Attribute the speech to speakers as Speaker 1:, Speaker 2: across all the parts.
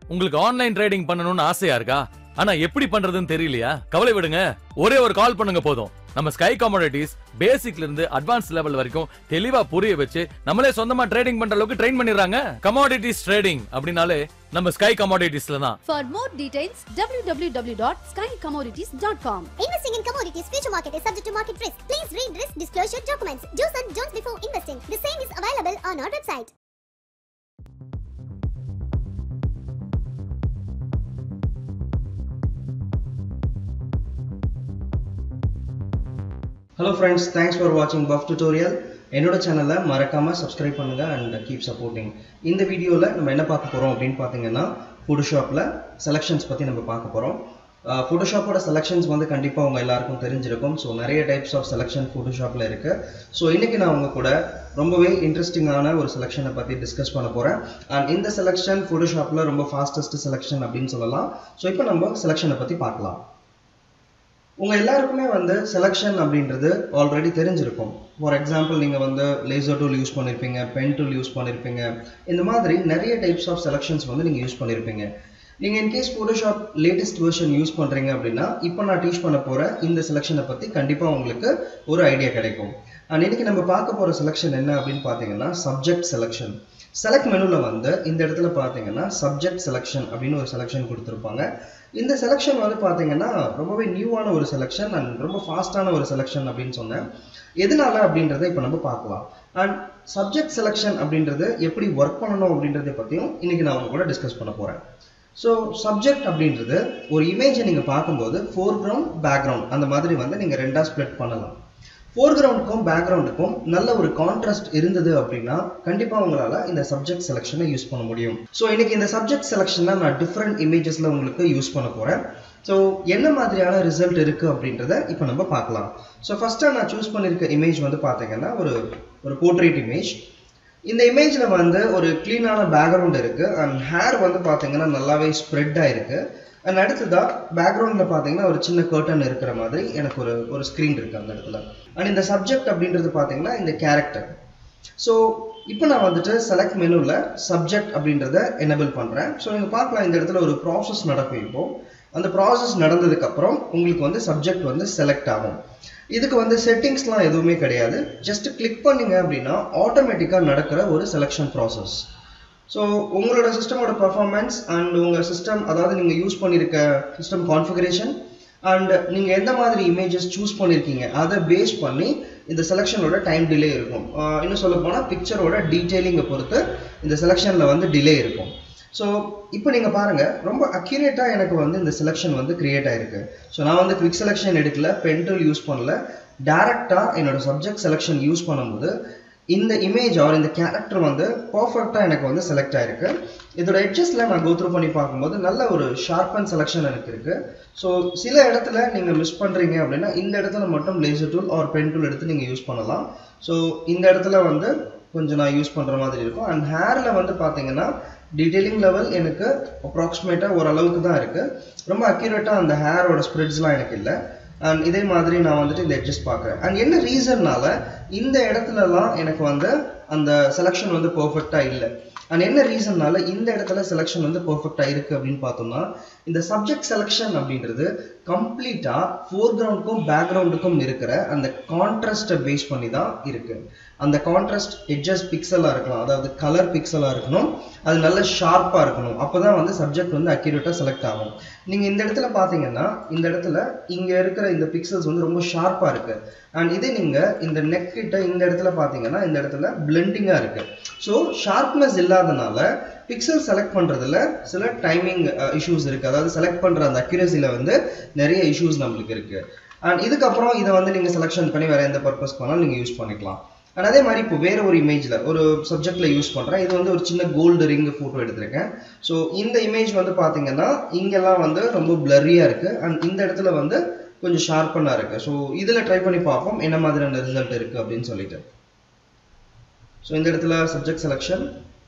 Speaker 1: உங்களுக்கு online trading பண்ணணும்னு ஆசையா இருக்கா ஆனா எப்படி பண்றதுன்னு தெரியலையா கவலை விடுங்க ஒரே ஒரு கால் பண்ணுங்க போதும் நம்ம ஸ்கை கமாடிட்டிஸ் பேசிக்ல இருந்து அட்வான்ஸ் லெவல் வரைக்கும் தெளிவா புரிய வச்சு நம்மளே சொந்தமா ட்ரேடிங் பண்ற அளவுக்கு ட்ரெயின் பண்ணிடுறாங்க கமாடிட்டிஸ் ட்ரேடிங் அப்படின்னாலே நம்ம ஸ்கை கமாடிட்டிஸ்ல தான்
Speaker 2: For more details, www.skycommodities.com.
Speaker 3: Investing in commodities future market is subject to market risk. Please read risk disclosure documents. Do's and don'ts before investing. The same is available on our website.
Speaker 4: Hello friends thanks for வாட்சிங் puff tutorial என்னோட சேனலை மறக்காமல் subscribe பண்ணுங்கள் and keep supporting இந்த வீடியோவில் நம்ம என்ன பார்க்க போகிறோம் அப்படின்னு பார்த்தீங்கன்னா ஃபோட்டோஷாப்பில் செலெக்ஷன்ஸ் பற்றி நம்ம பார்க்க போகிறோம் ஃபோட்டோஷாப்போட செலெக்ஷன்ஸ் வந்து கண்டிப்பாக உங்கள் எல்லாருக்கும் தெரிஞ்சிருக்கும் ஸோ நிறைய டைப்ஸ் ஆஃப் செலெக்ஷன் ஃபோட்டோஷாப்பில் இருக்குது ஸோ இன்றைக்கி நான் உங்கள் கூட ரொம்பவே இன்ட்ரெஸ்டிங்கான ஒரு செலெக்ஷனை பற்றி டிஸ்கஸ் பண்ண போகிறேன் அண்ட் இந்த செலெக்ஷன் ஃபோட்டோஷாப்பில் ரொம்ப ஃபாஸ்டஸ்ட் செலெக்ஷன் அப்படின்னு சொல்லலாம் ஸோ இப்போ நம்ம செலெக்ஷனை பற்றி பார்க்கலாம் உங்க எல்லாருக்குமே வந்து செலெக்ஷன் அப்படின்றது ஆல்ரெடி தெரிஞ்சிருக்கும் ஃபார் எக்ஸாம்பிள் நீங்க வந்து லேசர் டூல் யூஸ் பண்ணிருப்பீங்க பென் டூல் யூஸ் பண்ணிருப்பீங்க இந்த மாதிரி நிறைய டைப்ஸ் ஆஃப் செலெக்ஷன்ஸ் வந்து நீங்க யூஸ் பண்ணிருப்பீங்க நீங்க in case Photoshop latest version use பண்றீங்க அப்படின்னா இப்போ நான் டீச் பண்ண போற இந்த செலெக்ஷனை பத்தி கண்டிப்பா உங்களுக்கு ஒரு ஐடியா கிடைக்கும் அண்ட் இன்னைக்கு நம்ம பார்க்க போற செலெக்ஷன் என்ன அப்படின்னு பார்த்தீங்கன்னா சப்ஜெக்ட் செலெக்ஷன் செலக்ட் மெனுவில் வந்து இந்த இடத்துல பார்த்தீங்கன்னா சப்ஜெக்ட் செலெக்ஷன் அப்படின்னு ஒரு செலெக்ஷன் கொடுத்துருப்பாங்க இந்த செலெக்ஷன் வந்து பார்த்தீங்கன்னா ரொம்பவே நியூவான ஒரு செலெக்ஷன் அண்ட் ரொம்ப ஃபாஸ்டான ஒரு செலெக்ஷன் அப்படின்னு சொன்னேன் எதனால அப்படின்றத இப்போ நம்ம பார்க்கலாம் அண்ட் சப்ஜெக்ட் செலெக்ஷன் அப்படின்றது எப்படி ஒர்க் பண்ணணும் அப்படின்றத பற்றியும் இன்னைக்கு நான் உங்க கூட டிஸ்கஸ் பண்ண போகிறேன் ஸோ சப்ஜெக்ட் அப்படின்றது ஒரு இமேஜை நீங்கள் பார்க்கும்போது ஃபோர் கிரவுண்ட் பேக்ரவுண்ட் அந்த மாதிரி வந்து நீங்கள் ரெண்டாக ஸ்ப்ளிட் பண்ணலாம் ஃபோர்கிரவுண்டுக்கும் பேக்ரவுண்டுக்கும் நல்ல ஒரு கான்ட்ராஸ்ட் இருந்தது அப்படின்னா கண்டிப்பாக உங்களால் இந்த சப்ஜெக்ட் செலெக்ஷனை யூஸ் பண்ண முடியும் ஸோ இன்னைக்கு இந்த சப்ஜெக்ட் செலெக்ஷனை நான் டிஃப்ரெண்ட் இமேஜஸில் உங்களுக்கு யூஸ் பண்ண போகிறேன் ஸோ என்ன மாதிரியான ரிசல்ட் இருக்குது அப்படின்றத இப்போ நம்ம பார்க்கலாம் ஸோ ஃபஸ்ட்டாக நான் சூஸ் பண்ணியிருக்க இமேஜ் வந்து பார்த்தீங்கன்னா ஒரு ஒரு போர்ட்ரேட் இமேஜ் இந்த இமேஜில் வந்து ஒரு க்ளீனான பேக்ரவுண்ட் இருக்குது அண்ட் ஹேர் வந்து பார்த்தீங்கன்னா நல்லாவே ஸ்ப்ரெட் ஆயிருக்கு அண்ட் அடுத்ததா பேக்ரவுண்டில் பார்த்தீங்கன்னா ஒரு சின்ன கர்டன் இருக்கிற மாதிரி எனக்கு ஒரு ஒரு ஸ்க்ரீன் இருக்குது அந்த இடத்துல அண்ட் இந்த சப்ஜெக்ட் அப்படின்றது பார்த்தீங்கன்னா இந்த கேரக்டர் ஸோ இப்போ நான் வந்துட்டு செலக்ட் மெனுவில் சப்ஜெக்ட் அப்படின்றத எனபிள் பண்ணுறேன் ஸோ நீங்கள் பார்க்கலாம் இந்த இடத்துல ஒரு ப்ராசஸ் நடக்கும் இப்போ அந்த ப்ராசஸ் நடந்ததுக்கப்புறம் உங்களுக்கு வந்து சப்ஜெக்ட் வந்து செலக்ட் ஆகும் இதுக்கு வந்து செட்டிங்ஸ்லாம் எதுவுமே கிடையாது ஜஸ்ட் கிளிக் பண்ணீங்க அப்படின்னா ஆட்டோமேட்டிக்காக நடக்கிற ஒரு செலெக்ஷன் ப்ராசஸ் ஸோ உங்களோட சிஸ்டமோட பர்ஃபார்மன்ஸ் அண்ட் உங்கள் சிஸ்டம் அதாவது நீங்கள் யூஸ் பண்ணியிருக்க சிஸ்டம் கான்ஃபிகரேஷன் அண்ட் நீங்கள் எந்த மாதிரி இமேஜஸ் சூஸ் பண்ணியிருக்கீங்க அதை பேஸ் பண்ணி இந்த செலெக்ஷனோட டைம் டிலே இருக்கும் ஆஹ் இன்னும் சொல்ல போனால் பிக்சரோட டீட்டெயிலிங்கை பொறுத்து இந்த செலெக்ஷனில் வந்து டிலே இருக்கும் ஸோ இப்போ நீங்கள் பாருங்கள் ரொம்ப அக்யூரேட்டாக எனக்கு வந்து இந்த செலெக்ஷன் வந்து கிரியேட் ஆயிருக்கு ஸோ நான் வந்து குவிக் செலெக்ஷன் எடுக்கல பென் டூல் யூஸ் பண்ணல டேரெக்டாக என்னோட சப்ஜெக்ட் செலெக்ஷன் யூஸ் பண்ணும்போது இந்த இமேஜ் ஆர் இந்த கேரக்டர் வந்து பர்ஃபெக்டாக எனக்கு வந்து செலக்ட் ஆயிருக்கு இதோட எட்ஜஸில் நான் கோத்ரூ பண்ணி பார்க்கும்போது நல்ல ஒரு ஷார்ப் அண்ட் செலெக்ஷன் எனக்கு இருக்கு ஸோ சில இடத்துல நீங்கள் மிஸ் பண்ணுறீங்க அப்படின்னா இந்த இடத்துல மட்டும் lasso tool or pen tool எடுத்து நீங்கள் யூஸ் பண்ணலாம் ஸோ இந்த இடத்துல வந்து கொஞ்சம் நான் யூஸ் பண்ணுற மாதிரி இருக்கும் அண்ட் ஹேரில் வந்து பார்த்தீங்கன்னா டீட்டெயிலிங் லெவல் எனக்கு அப்ராக்சிமேட்டாக ஓரளவுக்கு தான் இருக்குது ரொம்ப அக்யூரேட்டாக அந்த ஹேரோட ஸ்ப்ரெட்ஸ்லாம் எனக்கு இல்லை அண்ட் இதே மாதிரி நான் வந்துட்டு இந்த எட்ஜஸ் பார்க்குறேன் அண்ட் என்ன ரீசன்னால இந்த இடத்துலலாம் எனக்கு வந்து அந்த செலெக்ஷன் வந்து பர்ஃபெக்டாக இல்லை அண்ட் என்ன ரீசன்னால இந்த இடத்துல செலெக்ஷன் வந்து பர்ஃபெக்டாக இருக்குது அப்படின்னு பார்த்தோம்னா இந்த சப்ஜெக்ட் செலெக்ஷன் அப்படின்றது கம்ப்ளீட்டாக ஃபோர்கிரவுண்டுக்கும் பேக்ரவுண்டுக்கும் இருக்கிற அந்த கான்ட்ராஸ்ட்டை பேஸ் பண்ணி தான் இருக்குது அந்த கான்ட்ராஸ்ட் எட்ஜஸ் பிக்சலாக இருக்கலாம் அதாவது கலர் பிக்சலாக இருக்கணும் அது நல்ல ஷார்ப்பாக இருக்கணும் அப்போ தான் வந்து சப்ஜெக்ட் வந்து அக்யூரேட்டாக செலக்ட் ஆகும் நீங்கள் இந்த இடத்துல பார்த்தீங்கன்னா இந்த இடத்துல இங்கே இருக்கிற இந்த பிக்சல்ஸ் வந்து ரொம்ப ஷார்ப்பாக இருக்குது அண்ட் இதே நீங்கள் இந்த நெக் கிட்ட இந்த இடத்துல பார்த்தீங்கன்னா இந்த இடத்துல பிளெண்டிங்காக இருக்குது ஸோ ஷார்ப்னஸ் இல்லாதனால பிக்சல் செலக்ட் பண்ணுறதுல சில டைமிங் இஷ்யூஸ் இருக்குது அதாவது செலக்ட் பண்ணுற அந்த அக்யூரஸியில் வந்து நிறைய இஷ்யூஸ் நம்மளுக்கு இருக்குது அண்ட் இதுக்கப்புறம் இதை வந்து நீங்கள் செலெக்ஷன் பண்ணி வேறு எந்த பர்பஸ் பண்ணாலும் நீங்கள் யூஸ் பண்ணிக்கலாம் அண்ட் அதே மாதிரி இப்போ வேற ஒரு இமேஜில் ஒரு சப்ஜெக்டில் யூஸ் பண்ணுறேன் இது வந்து ஒரு சின்ன கோல்டு ரிங் ஃபோட்டோ எடுத்திருக்கேன் ஸோ இந்த இமேஜ் வந்து பார்த்தீங்கன்னா இங்கெல்லாம் வந்து ரொம்ப பிளரியாக இருக்குது அண்ட் இந்த இடத்துல வந்து கொஞ்சம் ஷார்ப்பனாக இருக்குது ஸோ இதில் ட்ரை பண்ணி பார்ப்போம் என்ன மாதிரியான ரிசல்ட் இருக்குது அப்படின்னு சொல்லிட்டு ஸோ இந்த இடத்துல சப்ஜெக்ட் செலெக்ஷன்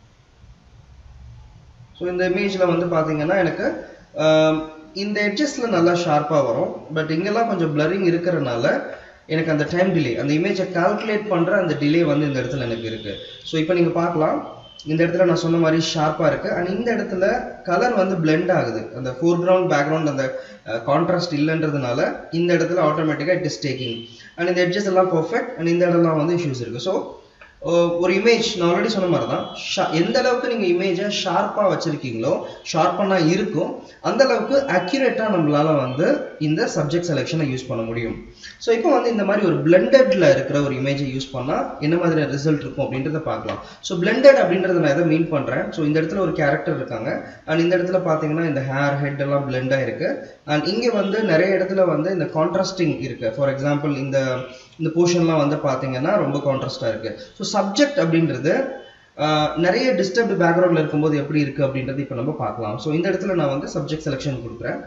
Speaker 4: ஸோ இந்த இமேஜில் வந்து பார்த்தீங்கன்னா எனக்கு ஆம், இந்த எட்ஜஸில் நல்லா ஷார்ப்பாக வரும் பட் இங்கெல்லாம் கொஞ்சம் பிளரிங் இருக்கிறனால எனக்கு அந்த டைம் டிலே அந்த இமேஜை கால்குலேட் பண்ணுற அந்த டிலே வந்து இந்த இடத்துல எனக்கு இருக்குது ஸோ இப்போ நீங்கள் பார்க்கலாம் இந்த இடத்துல நான் சொன்ன மாதிரி ஷார்ப்பாக இருக்குது அண்ட் இந்த இடத்துல கலர் வந்து blend ஆகுது அந்த ஃபோர்க்ரவுண்ட் பேக்ரவுண்ட் அந்த கான்ட்ராஸ்ட் இல்லைன்றதுனால இந்த இடத்துல ஆட்டோமேட்டிக்காக இட் இஸ் டேக்கிங் அண்ட் இந்த எட்ஜஸ் எல்லாம் பர்ஃபெக்ட் அண்ட் இந்த இடம்லாம் வந்து இஷ்யூஸ் இருக்குது ஸோ ஒரு இமேஜ் நான் ஆல்ரெடி சொன்ன மாதிரி தான் ஷா- எந்த அளவுக்கு நீங்கள் இமேஜை ஷார்ப்பாக வச்சுருக்கீங்களோ ஷார்ப்பாக இருக்கும் அந்த அளவுக்கு அக்யூரேட்டாக நம்மளால வந்து இந்த சப்ஜெக்ட் செலெக்ஷனை யூஸ் பண்ண முடியும் ஸோ இப்போ வந்து இந்த மாதிரி ஒரு பிளெண்டட்ல இருக்கிற ஒரு இமேஜை யூஸ் பண்ணால் என்ன மாதிரி ரிசல்ட் இருக்கும் அப்படின்றத பார்க்கலாம் ஸோ பிளெண்டட் அப்படின்றத நான் எதை மீன் பண்ணுறேன் ஸோ இந்த இடத்துல ஒரு கேரக்டர் இருக்காங்க அண்ட் இந்த இடத்துல பார்த்தீங்கன்னா இந்த ஹேர் ஹெட் எல்லாம் பிளெண்டாக இருக்கு அண்ட் இங்கே வந்து நிறைய இடத்துல வந்து இந்த கான்ட்ராஸ்டிங் இருக்கு ஃபார் எக்ஸாம்பிள் இந்த இந்த போர்ஷன்லாம் வந்து பார்த்தீங்கன்னா ரொம்ப கான்ட்ராஸ்டாக இருக்கு ஸோ சப்ஜெக்ட் அப்படின்றது ஆஹ், நிறைய டிஸ்டர்ப்டு பேக்ரவுண்டில் இருக்கும்போது எப்படி இருக்கு அப்படின்றது இப்போ நம்ம பார்க்கலாம் ஸோ இந்த இடத்துல நான் வந்து சப்ஜெக்ட் செலெக்ஷன் கொடுக்குறேன்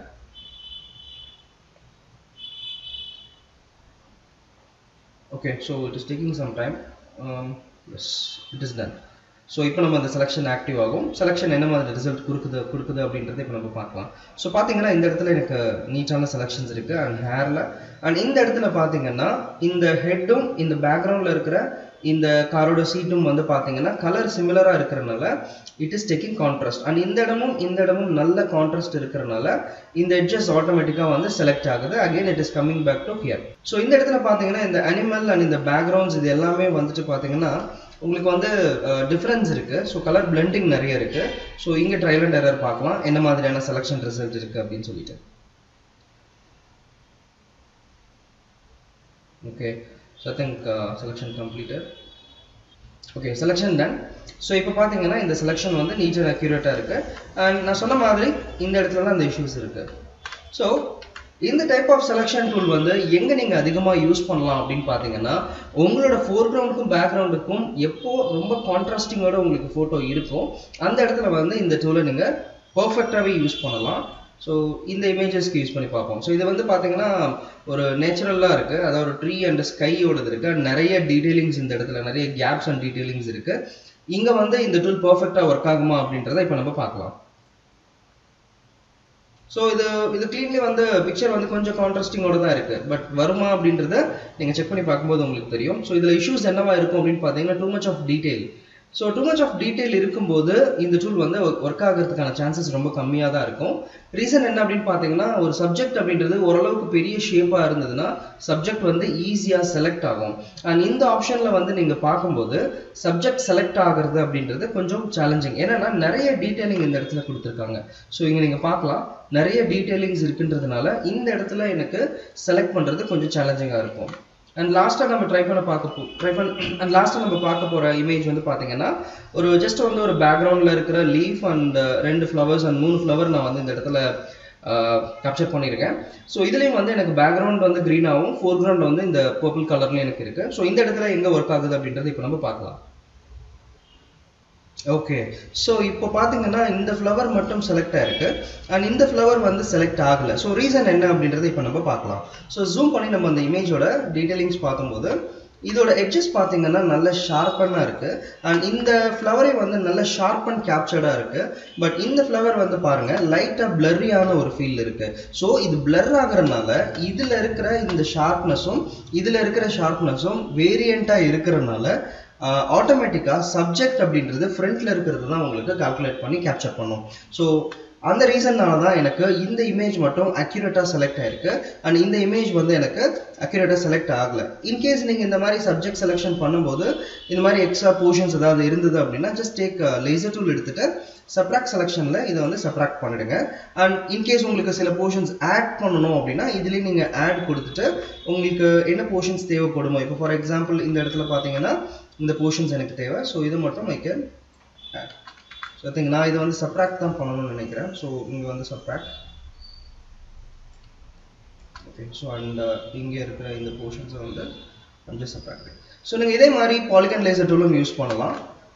Speaker 4: okay so it is taking some time um, yes it is done so இப்போ நம்ம அந்த செலெக்ஷன் ஆக்டிவ் ஆகும் செலெக்ஷன் என்ன மாதிரி ரிசல்ட் கொடுக்குது கொடுக்குது அப்படின்றத இப்போ நம்ம பார்க்கலாம் ஸோ பார்த்தீங்கன்னா இந்த இடத்துல எனக்கு நீட்டான செலெக்ஷன்ஸ் இருக்குது அண்ட் ஹேரில் அண்ட் இந்த இடத்துல பார்த்தீங்கன்னா இந்த ஹெட்டும் இந்த பேக்ரவுண்டில் இருக்கிற இந்த காரோட சீட்டும் வந்து பார்த்தீங்கன்னா கலர் சிமிலராக இருக்கிறனால it is taking contrast and இந்த இடமும் இந்த இடமும் நல்ல கான்ட்ராஸ்ட் இருக்கிறனால இந்த எட்ஜஸ் ஆட்டோமேட்டிக்காக வந்து செலக்ட் ஆகுது again it is coming back to here so இந்த இடத்துல பார்த்தீங்கன்னா இந்த அனிமல் அண்ட் இந்த பேக்ரவுண்ட்ஸ் இது எல்லாமே வந்துட்டு பார்த்தீங்கன்னா உங்களுக்கு வந்து டிஃப்ரென்ஸ் இருக்கு ஸோ கலர் பிளெண்டிங் நிறைய இருக்கு ஸோ இங்கே ட்ரையல் அண்ட் எரர் பார்க்கலாம் என்ன மாதிரியான செலெக்ஷன் ரிசல்ட் இருக்கு அப்படின்னு சொல்லிட்டு okay so I think selection completed okay selection done so இப்போ பார்த்தீங்கன்னா இந்த செலெக்ஷன் வந்து நீட் அண்ட் அக்யூரேட்டாக இருக்கு அண்ட் நான் சொன்ன மாதிரி இந்த இடத்துல தான் அந்த இஷ்யூஸ் இருக்கு ஸோ இந்த டைப் ஆஃப் செலெக்ஷன் டூல் வந்து எங்கே நீங்கள் அதிகமாக யூஸ் பண்ணலாம் அப்படின்னு பார்த்தீங்கன்னா உங்களோட ஃபோர்க்ரவுண்டுக்கும் பேக்ரவுண்டுக்கும் எப்போ ரொம்ப கான்ட்ராஸ்டிங்கோட உங்களுக்கு ஃபோட்டோ இருக்கும் அந்த இடத்துல வந்து இந்த டூலை நீங்கள் பர்ஃபெக்டாகவே யூஸ் பண்ணலாம் ஸோ இந்த இமேஜஸ்க்கு யூஸ் பண்ணி பார்ப்போம் ஸோ இது வந்து பார்த்தீங்கன்னா ஒரு நேச்சுரலாக இருக்குது அதாவது ஒரு ட்ரீ அண்ட் ஸ்கையோடது இருக்குது நிறைய டீடைலிங்ஸ் இந்த இடத்துல நிறைய கேப்ஸ் அண்ட் டீடைலிங்ஸ் இருக்குது இங்கே வந்து இந்த டூல் பர்ஃபெக்டாக ஒர்க் ஆகுமா அப்படின்றத இப்போ நம்ம பார்க்கலாம் ஸோ இது இது க்ளீன்லி வந்து பிக்சர் வந்து கொஞ்சம் கான்ட்ராஸ்டிங்கோட தான் இருக்கு பட் வருமா அப்படின்றத நீங்கள் செக் பண்ணி பார்க்கும்போது உங்களுக்கு தெரியும் ஸோ இதில் இஷ்யூஸ் என்னவா இருக்கும் அப்படின்னு பார்த்தீங்கன்னா too much of detail so too much of detail இருக்கும்போது இந்த டூல் வந்து ஒர்க் ஆகிறதுக்கான சான்சஸ் ரொம்ப கம்மியாக தான் இருக்கும் ரீசன் என்ன அப்படின்னு பார்த்தீங்கன்னா ஒரு சப்ஜெக்ட் அப்படின்றது ஓரளவுக்கு பெரிய ஷேப்பாக இருந்ததுன்னா சப்ஜெக்ட் வந்து ஈஸியாக செலக்ட் ஆகும் அண்ட் இந்த ஆப்ஷனில் வந்து நீங்கள் பார்க்கும்போது சப்ஜெக்ட் செலக்ட் ஆகிறது அப்படின்றது கொஞ்சம் சேலஞ்சிங் ஏன்னா நிறைய டீட்டெயிலிங் இந்த இடத்துல கொடுத்துருக்காங்க ஸோ இங்கே நீங்கள் பார்க்கலாம் நிறைய டீட்டெயிலிங்ஸ் இருக்குன்றதுனால இந்த இடத்துல எனக்கு செலக்ட் பண்ணுறது கொஞ்சம் சேலஞ்சிங்காக இருக்கும் அண்ட் லாஸ்ட்டாக நம்ம ட்ரை பண்ண பார்க்க போ ட்ரை பண்ண அண்ட் லாஸ்ட்டாக நம்ம பார்க்க போகிற இமேஜ் வந்து பார்த்தீங்கன்னா ஒரு ஜஸ்ட் வந்து ஒரு பேக்ரவுண்டில் இருக்கிற லீஃப் அண்ட் ரெண்டு ஃப்ளவர்ஸ் அண்ட் மூணு ஃப்ளவர் நான் வந்து இந்த இடத்துல கேப்சர் பண்ணியிருக்கேன் ஸோ இதுலேயும் வந்து எனக்கு பேக்ரவுண்ட் வந்து க்ரீனாகவும் ஃபோர்க்ரவுண்ட் வந்து இந்த பர்பிள் கலர்லையும் எனக்கு இருக்குது ஸோ இந்த இடத்துல எங்கே ஒர்க் ஆகுது அப்படின்றது இப்போ நம்ம பார்க்கலாம் ஓகே ஸோ இப்போ பார்த்தீங்கன்னா இந்த ஃப்ளவர் மட்டும் செலக்ட் ஆயிருக்கு அண்ட் இந்த ஃப்ளவர் வந்து செலக்ட் ஆகலை ஸோ ரீசன் என்ன அப்படின்றத இப்போ நம்ம பார்க்கலாம் ஸோ ஜூம் பண்ணி நம்ம அந்த இமேஜோட டீட்டெயிலிங்ஸ் பார்க்கும்போது இதோட எட்ஜஸ் பார்த்தீங்கன்னா நல்ல ஷார்ப்பனாக இருக்கு அண்ட் இந்த ஃப்ளவரே வந்து நல்ல ஷார்ப் அண்ட் கேப்சர்டாக இருக்கு பட் இந்த ஃப்ளவர் வந்து பாருங்க லைட்டாக பிளர்ரியான ஒரு ஃபீல் இருக்கு ஸோ இது பிளர் ஆகுறதுனால இதில் இருக்கிற இந்த ஷார்ப்னஸும் இதில் இருக்கிற ஷார்ப்னஸும் வேரியண்ட்டாக இருக்கிறதுனால ஆட்டோமேட்டிக்காக சப்ஜெக்ட் அப்படின்றது ஃப்ரண்ட்ல இருக்கிறது தான் உங்களுக்கு கால்குலேட் பண்ணி கேப்சர் பண்ணும் ஸோ அந்த ரீசன்னால தான் எனக்கு இந்த இமேஜ் மட்டும் அக்யூரேட்டாக செலக்ட் ஆயிருக்கு அண்ட் இந்த இமேஜ் வந்து எனக்கு அக்யூரேட்டாக செலக்ட் ஆகலை இன்கேஸ் நீங்கள் இந்த மாதிரி சப்ஜெக்ட் செலெக்ஷன் பண்ணும்போது இந்த மாதிரி எக்ஸ்ட்ரா போர்ஷன்ஸ் ஏதாவது இருந்தது அப்படின்னா ஜஸ்ட் டேக் லேசர் டூல் எடுத்துட்டு சப்ராக்ட் செலெக்ஷனில் இதை வந்து சப்ராக்ட் பண்ணிடுங்க அண்ட் இன்கேஸ் உங்களுக்கு சில போர்ஷன்ஸ் ஆட் பண்ணணும் அப்படின்னா இதுலேயே நீங்கள் ஆட் கொடுத்துட்டு உங்களுக்கு என்ன போர்ஷன்ஸ் தேவைப்படுமோ இப்போ ஃபார் எக்ஸாம்பிள் இந்த இடத்துல பார்த்தீங்கன்னா இந்த போர்ஷன்ஸ் எனக்கு தேவை ஸோ இது மட்டும் I can add so I think நான் இதை வந்து சப்ராக்ட் தான் பண்ணணும்னு நினைக்கிறேன் ஸோ இங்கே வந்து சப்ராக்ட் ஓகே ஸோ அண்ட் இங்கே இருக்கிற இந்த போர்ஷன்ஸை வந்து கொஞ்சம் சப்ராக்ட் ஸோ நீங்கள் இதே மாதிரி பாலிகன் லேசர் டூலும் யூஸ் பண்ணலாம்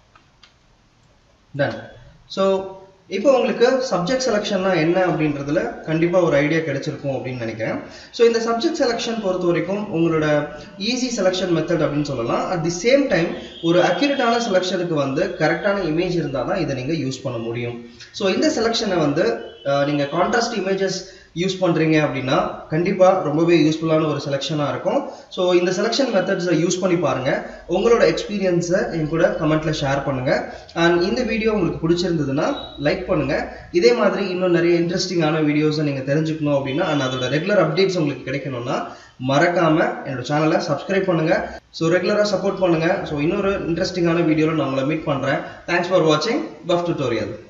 Speaker 4: டன் ஸோ இப்போ உங்களுக்கு சப்ஜெக்ட் செலெக்ஷன்னா என்ன அப்படின்றதுல கண்டிப்பாக ஒரு ஐடியா கிடைச்சிருக்கும் அப்படின்னு நினைக்கிறேன் ஸோ இந்த சப்ஜெக்ட் செலெக்ஷன் பொறுத்த வரைக்கும் உங்களோட ஈஸி செலெக்ஷன் மெத்தட் அப்படின்னு சொல்லலாம் அட் தி சேம் டைம் ஒரு அக்யூரேட்டான செலெக்ஷனுக்கு வந்து கரெக்டான இமேஜ் இருந்தால் தான் இதை நீங்கள் யூஸ் பண்ண முடியும் ஸோ இந்த செலெக்ஷனை வந்து நீங்கள் கான்ட்ராஸ்ட் இமேஜஸ் யூஸ் பண்ணுறீங்க அப்படின்னா கண்டிப்பாக ரொம்பவே யூஸ்ஃபுல்லான ஒரு செலெக்ஷனாக இருக்கும் ஸோ இந்த செலெக்ஷன் மெத்தட்ஸை யூஸ் பண்ணி பாருங்கள் உங்களோட எக்ஸ்பீரியன்ஸை என் கூட கமெண்ட்டில் ஷேர் பண்ணுங்கள் அண்ட் இந்த வீடியோ உங்களுக்கு பிடிச்சிருந்ததுன்னா லைக் பண்ணுங்கள் இதே மாதிரி இன்னும் நிறைய இன்ட்ரெஸ்டிங்கான வீடியோஸை நீங்கள் தெரிஞ்சுக்கணும் அப்படின்னா அண்ட் அதோட ரெகுலர் அப்டேட்ஸ் உங்களுக்கு கிடைக்கணும்னா மறக்காமல் என்னோட சேனலை சப்ஸ்கிரைப் பண்ணுங்கள் ஸோ ரெகுலராக சப்போர்ட் பண்ணுங்கள் ஸோ இன்னொரு இன்ட்ரெஸ்டிங்கான வீடியோவில் நான் உங்களை மீட் பண்ணுறேன் தேங்க்ஸ் ஃபார் வாட்சிங் பஃப் டுட்டோரியல்